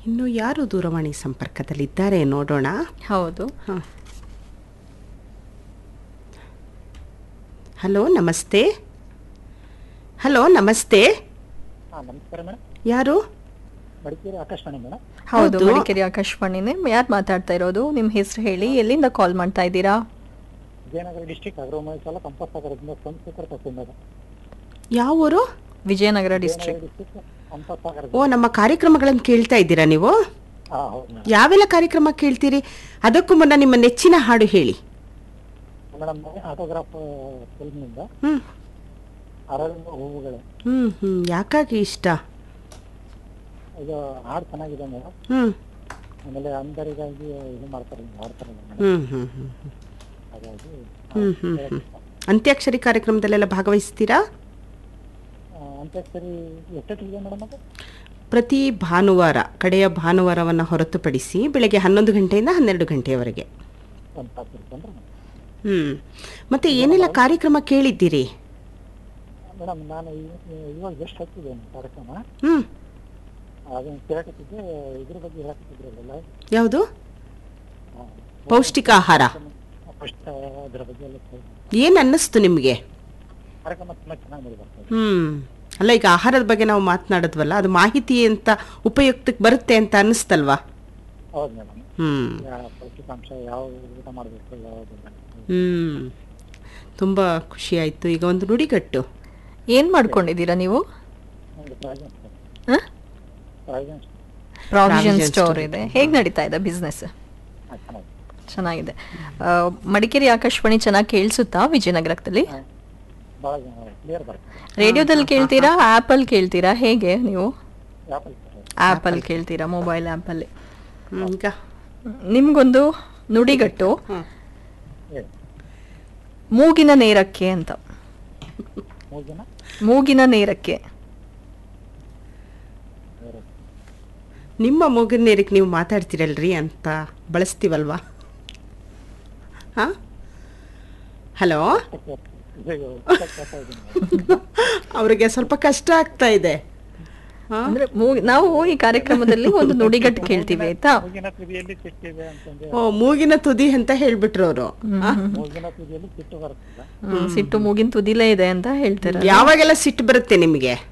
ಇನ್ನು ಯಾರು ದೂರವಾಣಿ ಸಂಪರ್ಕದಲ್ಲಿದ್ದಾರೆ ನೋಡೋಣ ಹೌದು ಹಾಂ ಹಲೋ ನಮಸ್ತೆ ಹಲೋ ನಮಸ್ತೆ ಹಾಂ ನಮಸ್ಕಾರ ಮೇಡಮ್ ಯಾರು ಮಡಿಕೇರಿ ಆಕಾಶವಾಣಿ ಮೇಡಮ್ ಹೌದು ಹೌದು. ಮಡಿಕೇರಿ ಆಕಾಶವಾಣಿನೇ ಯಾರು ಮಾತಾಡ್ತಾ ಇರೋದು ನಿಮ್ಮ ಹೆಸರು ಹೇಳಿ ಎಲ್ಲಿಂದ ಕಾಲ್ ಮಾಡ್ತಾ ಇದ್ದೀರಾ ವಿಜಯನಗರ ಡಿಸ್ಟಿಕ್ ಅಗ್ರೋಮಯ ತಾಲ ಕಂಪಸಾಗರದಿಂದ ಸಂಸ್ಕೃತರ ತಪ್ಪಿಂದ ಯಾವ ಊರು ವಿಜಯನಗರ ವಿಜಯನಗರ ಡಿಸ್ಟ್ರಿಕ್ಟ್ ಡಿಸ್ಟಿಕ್ ಕಂಪಸಾಗರ ಓ ನಮ್ಮ ಕಾರ್ಯಕ್ರಮಗಳನ್ನು ಕೇಳ್ತಾ ಇದ್ದೀರಾ ನೀವು ಹಾಂ ಹೌದು ಮೇಡಮ್ ಯಾವೆಲ್ಲ ಕಾರ್ಯಕ್ರಮ ಕೇಳ್ತೀರಿ ಅದಕ್ಕೂ ಮುನ್ನ ನಿಮ್ಮ ನೆಚ್ಚಿನ ಹಾಡು ಹೇಳಿ ಮೇಡಮ್ ಆಟೋಗ್ರಾಫ್ ಫಿಲ್ಮ್ನಿಂದ ಹ್ಞೂ ಅರಳಿನ ಹೂವುಗಳು ಹ್ಞೂ ಹ್ಞೂ ಯಾಕಾಗಿ ಇಷ್ಟ ಇದು ಹಾಡು ಚೆನ್ನಾಗಿದೆ ಮೇಡಮ್ ಹ್ಞೂ ಆಮೇಲೆ ಅಂಧರಿಗಾಗಿ ಇದು ಮಾಡ್ತಾರೆ ಹಾಡ್ತಾರೆ ಮೇಡಮ್ ಹ್ಞೂ ಹ್ಞೂ ಹ್ಞೂ ಹಾಗಾಗಿ ಹ್ಞೂ ಹ್ಞೂ ಹ್ಞೂ ಅಂತ್ಯಾಕ್ಷರಿ ಕಾರ್ಯಕ್ರಮದಲ್ಲೆಲ್ಲ ಭಾಗವಹಿಸ್ತೀರಾ ಆ, ಅಂತ್ಯಾಕ್ಷರಿ ಎಷ್ಟೊತ್ತಿಗೆ ಮೇಡಮ್ ಅದು ಪ್ರತಿ ಭಾನುವಾರ ಕಡೆಯ ಭಾನುವಾರವನ್ನು ಹೊರತುಪಡಿಸಿ ಬೆಳಗ್ಗೆ ಹನ್ನೊಂದು ಗಂಟೆಯಿಂದ ಹನ್ನೆರಡು ಗಂಟೆಯವರೆಗೆ ಒಂದು ತಾಸು ಇರ್ತೇನೆ ಹ್ಞೂ ಮತ್ತು ಏನೆಲ್ಲ ಕಾರ್ಯಕ್ರಮ ಕೇಳಿದ್ದೀರಿ ಮೇಡಮ್ ನಾನು ಈ- ಇವಾಗ ಜಸ್ಟ್ ಹಚ್ಚಿದ್ದೇನೆ ಕಾರ್ಯಕ್ರಮ ಹ್ಞೂ ಅದನ್ನು ಕೇಳಕತ್ತಿದ್ದೆ ಇದ್ರ ಬಗ್ಗೆ ಹೇಳಕತ್ತಿದ್ರಲ್ಲ ಯಾವುದು ಪೌಷ್ಟಿಕ ಆಹಾರ ಫಸ್ಟ್ ಅದ್ರ ಬಗ್ಗೆ ಎಲ್ಲ ಕೇಳಿ ಏನು ಅನ್ನಿಸ್ತು ನಿಮಗೆ ಕಾರ್ಯಕ್ರಮ ತುಂಬ ಚೆನ್ನಾಗಿ ಮೂಡಿ ಬರ್ತದೆ ಹ್ಞೂ ಅಲ್ಲ ಈಗ ಆಹಾರದ ಬಗ್ಗೆ ನಾವು ಮಾತನಾಡಿದ್ವಲ್ಲ ಅದು ಮಾಹಿತಿ ಅಂತ ಉಪಯುಕ್ತಕ್ಕೆ ಬರುತ್ತೆ ಅಂತ ಅನ್ನಿಸ್ತಲ್ವಾ ಹೌದು ಮೇಡಮ್ ಹ್ಞೂ ಪೌಷ್ಟಿಕಾಂಶ ಯಾವ ಊಟ ಮಾಡಬೇಕು ಯಾವುದು ಹ್ಞೂ ತುಂಬ ಖುಷಿ ಆಯಿತು ಈಗ ಒಂದು ನುಡಿಗಟ್ಟು ಏನ್ ಮಾಡ್ಕೊಂಡಿದ್ದೀರಾ ನೀವು ಒಂದು provision provision provision Provision store store. ಇದೆ ಹೇಗ್ ನಡೀತಾ ಇದೆ ಬಿಸ್ನೆಸ್ ಚೆನ್ನಾಗಿ ಚೆನ್ನಾಗಿದೆ ಆ, ಮಡಿಕೇರಿ ಆಕಾಶವಾಣಿ ಚೆನ್ನಾಗಿ ಕೇಳಿಸುತ್ತಾ ವಿಜಯನಗರದಲ್ಲಿ ಭಾಳ ಕ್ಲಿಯರ್ ಬರ್ತದೆ ರೇಡಿಯೋದಲ್ಲಿ ಕೇಳ್ತೀರಾ ಆಪಲ್ ಕೇಳ್ತೀರಾ ಹೇಗೆ ನೀವು ಯಾಪಲ್ ಆಪಲ್ ಕೇಳ್ತೀರಾ ಮೊಬೈಲ್ ಆಪಲ್ಲಿ ಹ್ಮ್, ಈಗ ನಿಮ್ಗೊಂದು ನುಡಿಗಟ್ಟು ಹ್ಮ್. ಹೇಳಿ ಮೂಗಿನ ನೇರಕ್ಕೆ ಅಂತ ಮೂರು ಜನ ಮೂಗಿನ ನೇರಕ್ಕೆ ಬೇರೆ ನಿಮ್ಮ ಮೂಗಿನ ನೇರಕ್ಕೆ ನೀವು ಮಾತಾಡ್ತೀರಲ್ರಿ ಅಂತ ಬಳಸ್ತೀವಲ್ವಾ ಹಾಂ ಹಲೋ ಇದು ಕೇಳ್ತಾ ಇದ್ದೀನಿ ಅವರಿಗೆ ಸ್ವಲ್ಪ ಕಷ್ಟ ಆಗ್ತಾ ಇದೆ ಹಾಂ ಅಂದ್ರೆ ಮೂಗ್- ನಾವು ಈ ಕಾರ್ಯಕ್ರಮದಲ್ಲಿ ಒಂದು ನುಡಿಗಟ್ಟು ಕೇಳ್ತೀವಿ ಆಯ್ತಾ ಮೂಗಿನ ತುದಿಯಲ್ಲಿ ಸಿಟ್ಟಿದೆ ಅಂತಂದ್ರೆ ಓ ಮೂಗಿನ ತುದಿ ಅಂತ ಹೇಳ್ಬಿಟ್ರು ಅವರು ಮೂಗಿನ ತುದಿಯಲ್ಲಿ ಸಿಟ್ಟು ಬರ್ತದೆ ಹ್ಮ್, ಸಿಟ್ಟು ಮೂಗಿನ ತುದಿಲೇ ಇದೆ ಅಂತ ಹೇಳ್ತಾರೆ ಯಾವಾಗೆಲ್ಲ ಸಿಟ್ಟು ಬರುತ್ತೆ ನಿಮಗೆ